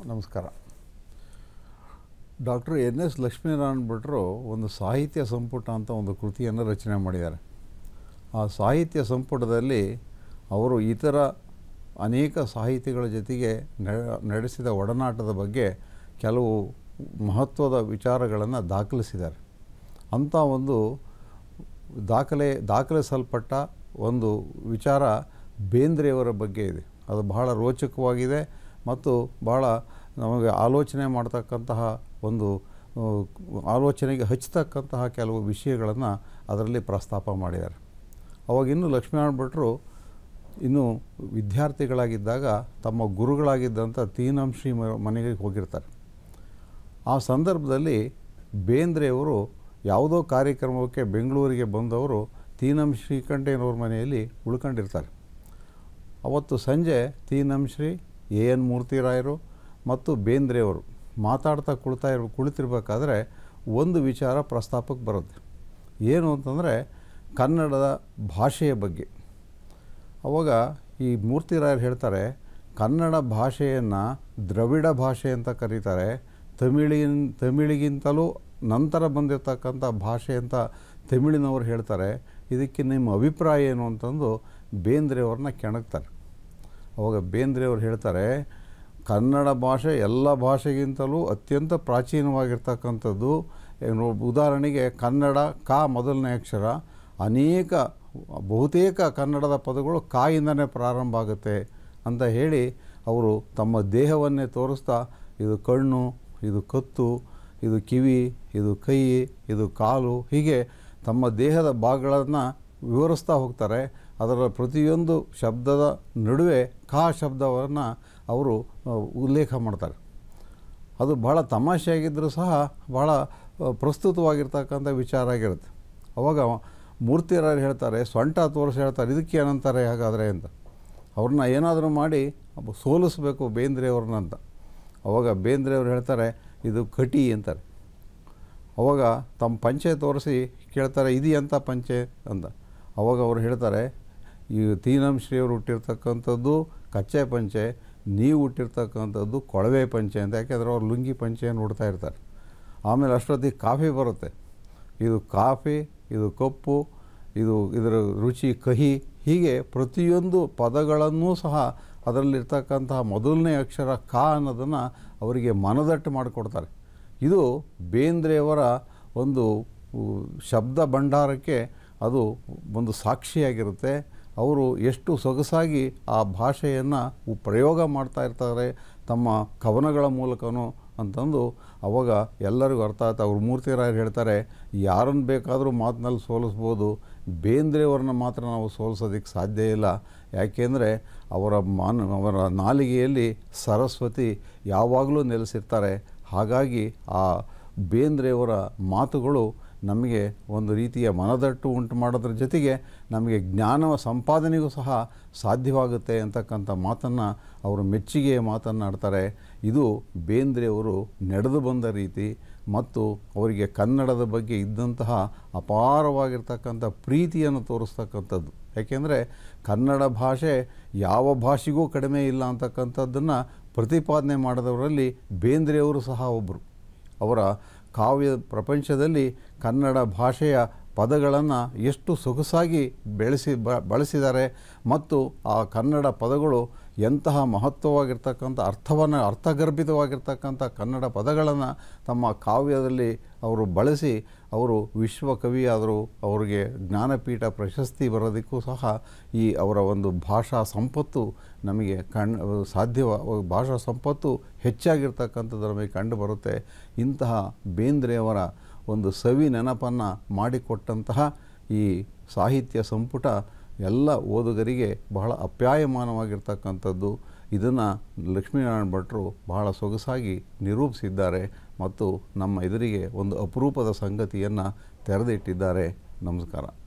ನಮಸ್ಕಾರ doctor N S Lakshminarayana ಭಟ್ರು ಒಂದು ಸಾಹಿತ್ಯ ಸಂಪುಟ ಅಂತ ಒಂದು ಕೃತಿಯನ್ನು ರಚನೆ ಮಾಡಿದ್ದಾರೆ ಆ ಸಾಹಿತ್ಯ ಸಂಪುಟದಲ್ಲಿ ಅವರು ಇತರ ಅನೇಕ ಸಾಹಿತಿಗಳ ಜೊತೆಗೆ ನೆ- ನಡೆಸಿದ ಒಡನಾಟದ ಬಗ್ಗೆ ಕೆಲವು ಮಹತ್ವದ ವಿಚಾರಗಳನ್ನು ದಾಖಲಿಸಿದ್ದಾರೆ ಅಂಥ ಒಂದು ದಾಖಲೆ ದಾಖಲಿಸಲ್ಪಟ್ಟ ಒಂದು ವಿಚಾರ ಬೇಂದ್ರೆಯವರ ಬಗ್ಗೆ ಇದೆ ಅದು ಬಹಳ ರೋಚಕವಾಗಿದೆ ಮತ್ತು ಬಹಳ ನಮಗೆ ಆಲೋಚನೆ ಮಾಡ್ತಕ್ಕಂತಹ ಒಂದು ಆ, ಆಲೋಚನೆಗೆ ಹಚ್ಚತಕ್ಕಂತಹ ಕೆಲವು ವಿಷಯಗಳನ್ನು ಅದರಲ್ಲಿ ಪ್ರಸ್ತಾಪ ಮಾಡಿದ್ದಾರೆ ಅವಾಗ ಇನ್ನೂ ಲಕ್ಷ್ಮೀನಾರಾಯಣ ಭಟ್ರು ಇನ್ನು ವಿದ್ಯಾರ್ಥಿಗಳಾಗಿದ್ದಾಗ ತಮ್ಮ ಗುರುಗಳಾಗಿದ್ದಂಥ ತೀನಂಶ್ರೀ ಮ- ಮನೆಗೆ ಹೋಗಿರ್ತಾರೆ ಆ ಸಂದರ್ಭದಲ್ಲಿ ಬೇಂದ್ರೆಯವರು ಯಾವುದೋ ಕಾರ್ಯಕ್ರಮಕ್ಕೆ ಬೆಂಗಳೂರಿಗೆ ಬಂದವರು ತೀನಂ ಶ್ರೀಕಂಠಯ್ಯನವ್ರ ಮನೆಯಲ್ಲಿ ಉಳ್ಕೊಂಡಿರ್ತಾರೆ ಅವತ್ತು ಸಂಜೆ ತೀನಂಶ್ರೀ ಎ ಎನ್ ಮೂರ್ತಿರಾಯರು ಮತ್ತು ಬೇಂದ್ರೆಯವರು ಮಾತಾಡ್ತಾ ಕುಳಿತಾ ಇರ್ ಕುಳಿತಿರ್ಬೇಕಾದ್ರೆ ಒಂದು ವಿಚಾರ ಪ್ರಸ್ತಾಪಕ್ಕೆ ಬರುತ್ತೆ ಏನು ಅಂತಂದರೆ ಕನ್ನಡದ ಭಾಷೆಯ ಬಗ್ಗೆ ಅವಾಗ ಈ ಮೂರ್ತಿರಾಯರು ಹೇಳ್ತಾರೆ ಕನ್ನಡ ಭಾಷೆಯನ್ನು ದ್ರವಿಡ ಭಾಷೆ ಅಂತ ಕರೀತಾರೆ ತಮಿಳಿನ ತಮಿಳಿಗಿಂತಲೂ ನಂತರ ಬಂದಿರತಕ್ಕಂಥ ಭಾಷೆ ಅಂತ ತಮಿಳಿನವರು ಹೇಳ್ತಾರೆ ಇದಕ್ಕೆ ನಿಮ್ಮ ಅಭಿಪ್ರಾಯ ಏನು ಅಂತಂದು ಬೇಂದ್ರೆಯವ್ರನ್ನ ಕೆಣಕ್ತಾರೆ ಅವಾಗ ಬೇಂದ್ರೆಯವರು ಹೇಳ್ತಾರೆ ಕನ್ನಡ ಭಾಷೆ ಎಲ್ಲ ಭಾಷೆಗಿಂತಲೂ ಅತ್ಯಂತ ಪ್ರಾಚೀನವಾಗಿರ್ತಕ್ಕಂಥದ್ದು ಏನು ಉದಾಹರಣೆಗೆ ಕನ್ನಡ ಕ ಮೊದಲನೇ ಅಕ್ಷರ ಅನೇಕ ಬಹುತೇಕ ಕನ್ನಡದ ಪದಗಳು ಕಾಯಿಂದನೇ ಪ್ರಾರಂಭ ಆಗುತ್ತೆ ಅಂತ ಹೇಳಿ ಅವರು ತಮ್ಮ ದೇಹವನ್ನೇ ತೋರಿಸ್ತಾ ಇದು ಕಣ್ಣು ಇದು ಕತ್ತು ಇದು ಕಿವಿ ಇದು ಕೈ ಇದು ಕಾಲು ಹೀಗೆ ತಮ್ಮ ದೇಹದ ಭಾಗಗಳನ್ನು ವಿವರಿಸ್ತಾ ಹೋಗ್ತಾರೆ ಅದರ ಪ್ರತಿಯೊಂದು ಶಬ್ದದ ನಡುವೆ ಕಾ ಶಬ್ದವನ್ನು ಅವರು ಆ, ಉಲ್ಲೇಖ ಮಾಡ್ತಾರೆ ಅದು ಭಾಳ ತಮಾಷೆಯಾಗಿದ್ದರೂ ಸಹ ಭಾಳ ಆ, ಪ್ರಸ್ತುತವಾಗಿರ್ತಕ್ಕಂಥ ವಿಚಾರ ಆಗಿರುತ್ತೆ ಅವಾಗ ಮೂರ್ತಿಯರಾರು ಹೇಳ್ತಾರೆ ಸೊಂಟ ತೋರಿಸಿ ಹೇಳ್ತಾರೆ ಇದಕ್ಕೆ ಏನಂತಾರೆ ಹಾಗಾದರೆ ಅಂತ ಅವ್ರನ್ನ ಏನಾದರೂ ಮಾಡಿ ಒಬ್ಬ ಸೋಲಿಸ್ಬೇಕು ಬೇಂದ್ರೆಯವ್ರನ್ನ ಅಂತ ಅವಾಗ ಬೇಂದ್ರೆಯವ್ರು ಹೇಳ್ತಾರೆ ಇದು ಕಟಿ ಅಂತಾರೆ ಅವಾಗ ತಮ್ಮ ಪಂಚೆ ತೋರಿಸಿ ಕೇಳ್ತಾರೆ ಇದು ಎಂಥ ಪಂಚೆ ಅಂತ ಅವಾಗ ಅವ್ರು ಹೇಳ್ತಾರೆ ಈ ತೀನಂ ಶ್ರೀಯವರು ಹುಟ್ಟಿರ್ತಕ್ಕಂಥದ್ದು ಕಚ್ಚೆ ಪಂಚೆ ನೀವು ಹುಟ್ಟಿರ್ತಕ್ಕಂಥದ್ದು ಕೊಳವೆ ಪಂಚೆ ಅಂತ ಯಾಕೆಂದರೆ ಅವ್ರು ಲುಂಗಿ ಪಂಚೆಯನ್ನು ಉಡ್ತಾ ಇರ್ತಾರೆ ಆಮೇಲೆ ಅಷ್ಟೊತ್ತಿಗೆ ಕಾಫಿ ಬರುತ್ತೆ ಇದು ಕಾಫಿ ಇದು ಕಪ್ಪು ಇದು ಇದರ ರುಚಿ ಕಹಿ ಹೀಗೆ ಪ್ರತಿಯೊಂದು ಪದಗಳನ್ನೂ ಸಹ ಅದರಲ್ಲಿರ್ತಕ್ಕಂತಹ ಮೊದಲನೇ ಅಕ್ಷರ ಕ ಅನ್ನೋದನ್ನು ಅವರಿಗೆ ಮನದಟ್ಟು ಮಾಡಿಕೊಡ್ತಾರೆ ಇದು ಬೇಂದ್ರೆಯವರ ಒಂದು ಉ, ಶಬ್ದ ಭಂಡಾರಕ್ಕೆ ಅದು ಒಂದು ಸಾಕ್ಷಿಯಾಗಿರುತ್ತೆ ಅವರು ಎಷ್ಟು ಸೊಗಸಾಗಿ ಆ ಭಾಷೆಯನ್ನು ಪ್ರಯೋಗ ಮಾಡ್ತಾ ಇರ್ತಾರೆ ತಮ್ಮ ಕವನಗಳ ಮೂಲಕನೂ ಅಂತಂದು ಅವಾಗ ಎಲ್ಲರಿಗೂ ಅರ್ಥ ಆಯ್ತು ಅವ್ರು ಮೂರ್ತಿರಾಯರು ಹೇಳ್ತಾರೆ ಯಾರನ್ನು ಬೇಕಾದರೂ ಮಾತಿನಲ್ಲಿ ಸೋಲಿಸ್ಬೋದು ಬೇಂದ್ರೆಯವ್ರನ್ನ ಮಾತ್ರ ನಾವು ಸೋಲಿಸೋದಕ್ಕೆ ಸಾಧ್ಯ ಇಲ್ಲ ಯಾಕೆಂದರೆ ಅವರ ಮಾನ ಅವರ ನಾಲಿಗೆಯಲ್ಲಿ ಸರಸ್ವತಿ ಯಾವಾಗಲೂ ನೆಲೆಸಿರ್ತಾರೆ ಹಾಗಾಗಿ ಆ ಬೇಂದ್ರೆಯವರ ಮಾತುಗಳು ನಮಗೆ ಒಂದು ರೀತಿಯ ಮನದಟ್ಟು ಉಂಟು ಮಾಡೋದ್ರ ಜೊತೆಗೆ ನಮಗೆ ಜ್ಞಾನ ಸಂಪಾದನೆಗೂ ಸಹ ಸಾಧ್ಯವಾಗುತ್ತೆ ಅಂತಕ್ಕಂಥ ಮಾತನ್ನು ಅವರು ಮೆಚ್ಚುಗೆಯ ಮಾತನ್ನು ಆಡ್ತಾರೆ ಇದು ಬೇಂದ್ರೆಯವರು ನಡೆದು ಬಂದ ರೀತಿ ಮತ್ತು ಅವರಿಗೆ ಕನ್ನಡದ ಬಗ್ಗೆ ಇದ್ದಂತಹ ಅಪಾರವಾಗಿರ್ತಕ್ಕಂಥ ಪ್ರೀತಿಯನ್ನು ತೋರಿಸ್ತಕ್ಕಂಥದ್ದು ಯಾಕೆಂದರೆ ಕನ್ನಡ ಭಾಷೆ ಯಾವ ಭಾಷೆಗೂ ಕಡಿಮೆ ಇಲ್ಲ ಅಂತಕ್ಕಂಥದ್ದನ್ನು ಪ್ರತಿಪಾದನೆ ಮಾಡಿದವರಲ್ಲಿ ಬೇಂದ್ರೆಯವರು ಸಹ ಒಬ್ಬರು ಅವರ ಕಾವ್ಯ ಪ್ರಪಂಚದಲ್ಲಿ ಕನ್ನಡ ಭಾಷೆಯ ಪದಗಳನ್ನು ಎಷ್ಟು ಸೊಗಸಾಗಿ ಬೆಳೆಸಿ ಬ ಬಳಸಿದ್ದಾರೆ ಮತ್ತು ಆ ಕನ್ನಡ ಪದಗಳು ಎಂತಹ ಮಹತ್ವವಾಗಿರ್ತಕ್ಕಂಥ ಅರ್ಥವನ್ನು ಅರ್ಥಗರ್ಭಿತವಾಗಿರ್ತಕ್ಕಂಥ ಕನ್ನಡ ಪದಗಳನ್ನು ತಮ್ಮ ಕಾವ್ಯದಲ್ಲಿ ಅವರು ಬಳಸಿ ಅವರು ವಿಶ್ವಕವಿಯಾದರು ಅವರಿಗೆ ಜ್ಞಾನಪೀಠ ಪ್ರಶಸ್ತಿ ಬರೋದಕ್ಕೂ ಸಹ ಈ ಅವರ ಒಂದು ಭಾಷಾ ಸಂಪತ್ತು ನಮಗೆ ಕಣ್ ಸಾಧ್ಯವ ಭಾಷಾ ಸಂಪತ್ತು ಹೆಚ್ಚಾಗಿರ್ತಕ್ಕಂಥದ್ದು ನಮಗೆ ಕಂಡು ಬರುತ್ತೆ ಇಂತಹ ಬೇಂದ್ರೆಯವರ ಒಂದು ಸವಿ ನೆನಪನ್ನು ಮಾಡಿಕೊಟ್ಟಂತಹ ಈ ಸಾಹಿತ್ಯ ಸಂಪುಟ ಎಲ್ಲ ಓದುಗರಿಗೆ ಬಹಳ ಅಪ್ಯಾಯಮಾನವಾಗಿರ್ತಕ್ಕಂಥದ್ದು ಇದನ್ನು ಲಕ್ಷ್ಮೀನಾರಾಯಣ ಭಟ್ರು ಬಹಳ ಸೊಗಸಾಗಿ ನಿರೂಪಿಸಿದ್ದಾರೆ ಮತ್ತು ನಮ್ಮ ಎದುರಿಗೆ ಒಂದು ಅಪರೂಪದ ಸಂಗತಿಯನ್ನು ತೆರೆದಿಟ್ಟಿದ್ದಾರೆ ನಮಸ್ಕಾರ